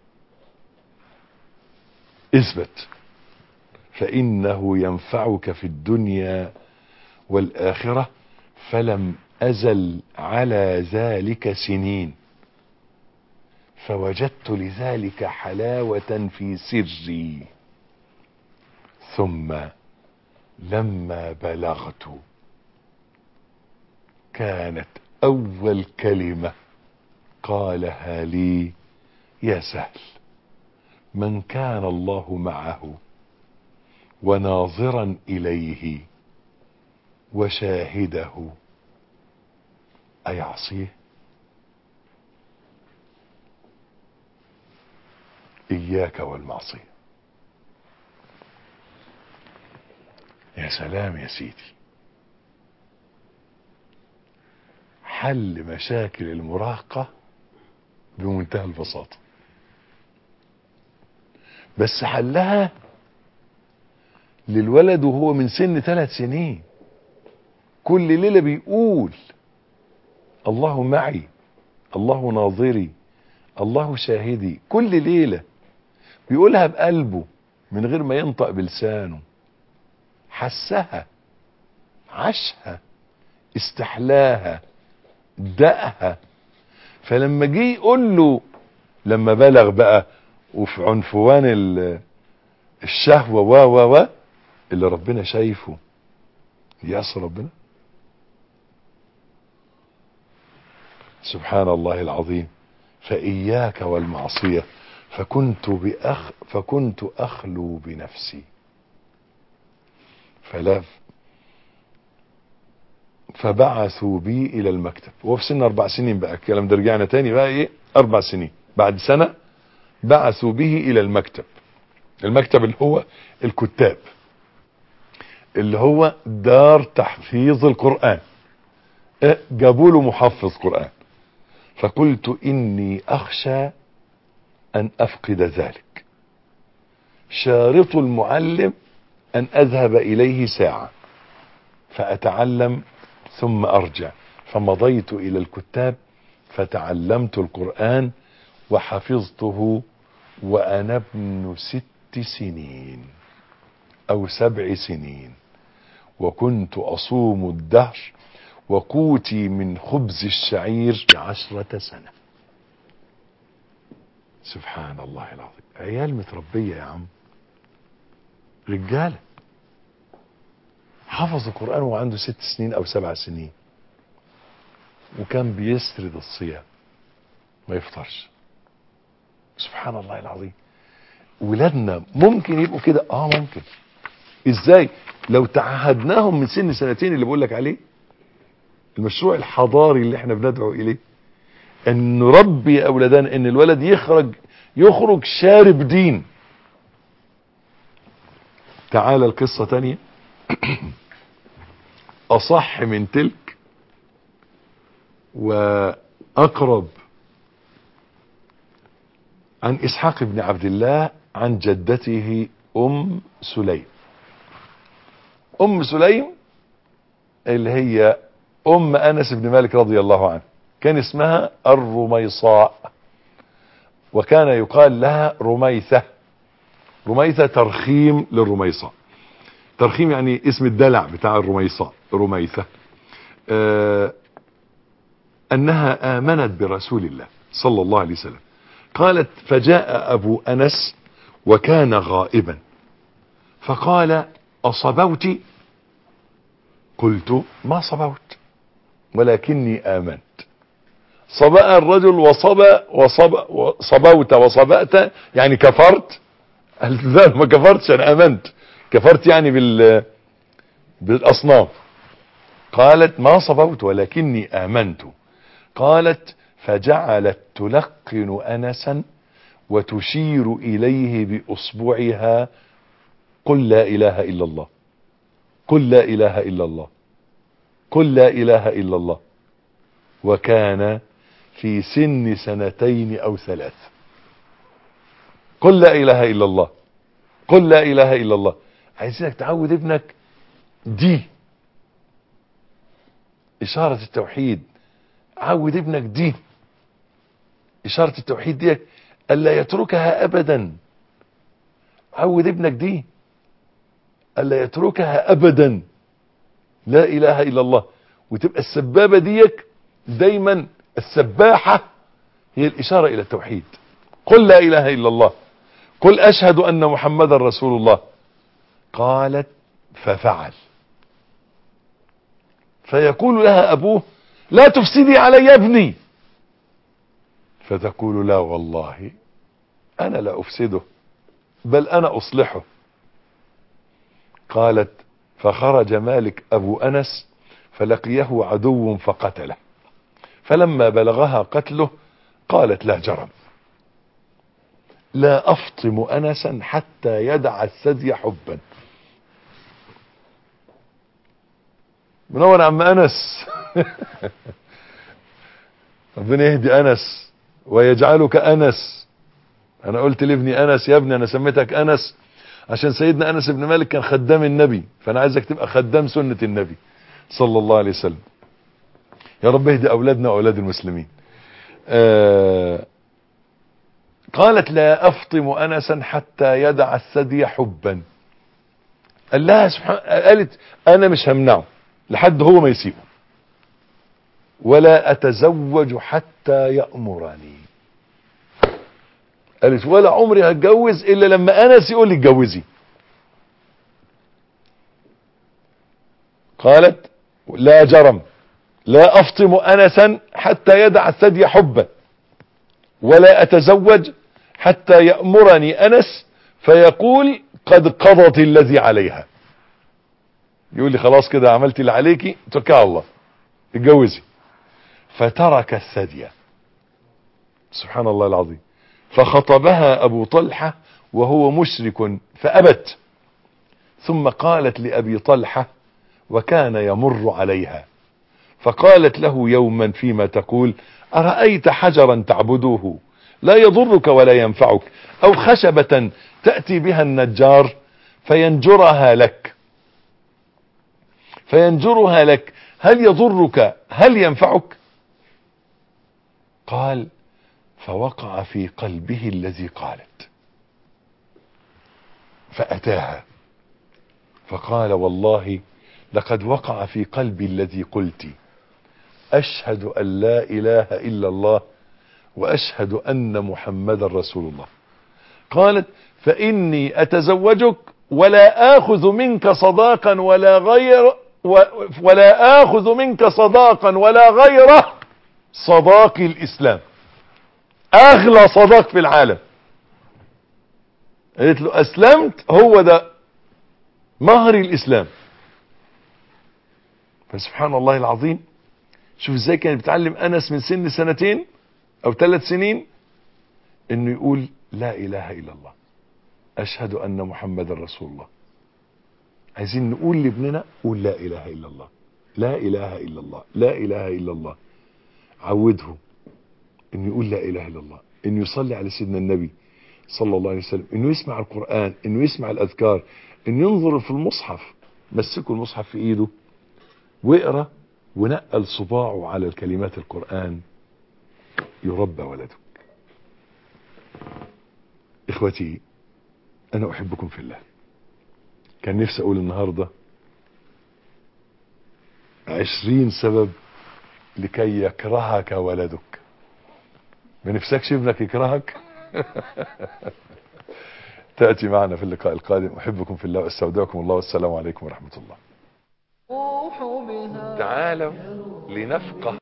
اثبت فإنه ينفعك في الدنيا والآخرة فلم أزل على ذلك سنين فوجدت لذلك حلاوة في سري ثم لما بلغت كانت أول كلمة قالها لي يا سهل من كان الله معه وناظرا إليه وشاهده أيعصيه إياك والمعصية يا سلام يا سيدي حل مشاكل المراهقة بمنتهى البساطة بس حلها للولد وهو من سن ثلاث سنين كل ليلة بيقول الله معي الله ناظري الله شاهدي كل ليلة بيقولها بقلبه من غير ما ينطق بلسانه حسها عاشها استحلاها دقها فلما جه يقول له لما بلغ بقى وفي عنفوان الشهوة و و و اللي ربنا شايفه يعصي ربنا سبحان الله العظيم فإياك والمعصية فكنت بأخ فكنت أخلو بنفسي فلا فبعثوا بي إلى المكتب وهو في سن أربع سنين بقى الكلام ده رجعنا تاني بقى إيه أربع سنين بعد سنة بعثوا به إلى المكتب المكتب اللي هو الكتاب اللي هو دار تحفيظ القرآن جابوا له محفظ قرآن فقلت إني أخشى أن أفقد ذلك شارط المعلم أن أذهب إليه ساعة فأتعلم ثم أرجع فمضيت إلى الكتاب فتعلمت القرآن وحفظته وأنا ابن ست سنين أو سبع سنين وكنت أصوم الدهر وقوتي من خبز الشعير عشرة سنة سبحان الله العظيم عيال متربية يا عم رجالة حفظ القرآن وهو عنده ست سنين أو سبع سنين وكان بيسرد الصيام ما يفطرش سبحان الله العظيم ولادنا ممكن يبقوا كده اه ممكن ازاي لو تعهدناهم من سن سنتين اللي بقول لك عليه المشروع الحضاري اللي احنا بندعو اليه ان نربي اولادنا ان الولد يخرج يخرج شارب دين تعال القصة تانية اصح من تلك واقرب عن اسحاق بن عبد الله عن جدته ام سليم ام سليم اللي هي ام انس بن مالك رضي الله عنه كان اسمها الرميصاء وكان يقال لها رميثة رميثة ترخيم للرميصاء ترخيم يعني اسم الدلع بتاع الرميصاء رميثة آه انها امنت برسول الله صلى الله عليه وسلم قالت فجاء ابو انس وكان غائبا فقال اصبوت قلت ما صبوت ولكني امنت صبأ الرجل وصبأ وصب صبوت وصبأت يعني كفرت قالت لا ما كفرتش انا امنت كفرت يعني بال بالاصنام قالت ما صبوت ولكني امنت قالت فجعلت تلقن انسا وتشير اليه باصبعها قل لا اله الا الله قل لا اله الا الله قل لا اله الا الله وكان في سن سنتين او ثلاث قل لا اله الا الله قل لا اله الا الله عايزينك تعود ابنك دي اشارة التوحيد عود ابنك دي اشارة التوحيد دي الا يتركها ابدا عود ابنك دي الا يتركها ابدا لا اله الا الله وتبقى السبابة ديك دايما السباحة هي الاشارة الى التوحيد قل لا اله الا الله قل اشهد ان محمدا رسول الله قالت ففعل فيقول لها ابوه لا تفسدي علي يا ابني فتقول لا والله انا لا افسده بل انا اصلحه قالت فخرج مالك ابو انس فلقيه عدو فقتله فلما بلغها قتله قالت لا جرم لا افطم انسا حتى يدع الثدي حبا منور يا عم انس ربنا يهدي انس ويجعلك انس انا قلت لابني انس يا ابني انا سميتك انس عشان سيدنا انس بن مالك كان خدام النبي فانا عايزك تبقى خدام سنة النبي صلى الله عليه وسلم يا رب اهدي اولادنا واولاد المسلمين آه قالت لا افطم انسا حتى يدع الثدي حبا قال لها سبحان قالت انا مش همنعه لحد هو ما يسيبه ولا اتزوج حتى يأمرني قالت ولا عمري هتجوز الا لما انس يقول لي اتجوزي قالت لا جرم لا افطم انسا حتى يدع الثدي حبا ولا اتزوج حتى يأمرني انس فيقول قد قضت الذي عليها يقول لي خلاص كده عملت اللي عليكي توكل على الله اتجوزي فترك الثدي سبحان الله العظيم فخطبها ابو طلحة وهو مشرك فابت ثم قالت لابي طلحة وكان يمر عليها فقالت له يوما فيما تقول أرأيت حجرا تعبدوه لا يضرك ولا ينفعك او خشبة تأتي بها النجار فينجرها لك فينجرها لك هل يضرك هل ينفعك قال فوقع في قلبه الذي قالت فأتاها فقال والله لقد وقع في قلبي الذي قلت أشهد أن لا إله إلا الله وأشهد أن محمد رسول الله قالت فإني أتزوجك ولا آخذ منك صداقا ولا غير ولا آخذ منك صداقا ولا غيره صداق الإسلام أغلى صداق في العالم قالت له أسلمت هو ده مهر الإسلام فسبحان الله العظيم شوف ازاي كان بيتعلم أنس من سن سنتين أو ثلاث سنين إنه يقول لا إله إلا الله أشهد أن محمد رسول الله عايزين نقول لابننا قول لا إله إلا الله لا إله إلا الله لا إله إلا الله عوده انه يقول لا اله الا الله انه يصلي على سيدنا النبي صلى الله عليه وسلم انه يسمع القرآن انه يسمع الاذكار انه ينظر في المصحف مسكوا المصحف في ايده واقرا ونقل صباعه على الكلمات القرآن يربى ولدك اخوتي انا احبكم في الله كان نفسي اقول النهاردة عشرين سبب لكي يكرهك ولدك ما نفسكش ابنك يكرهك تأتي معنا في اللقاء القادم أحبكم في الله واستودعكم الله والسلام عليكم ورحمة الله تعالوا لنفقه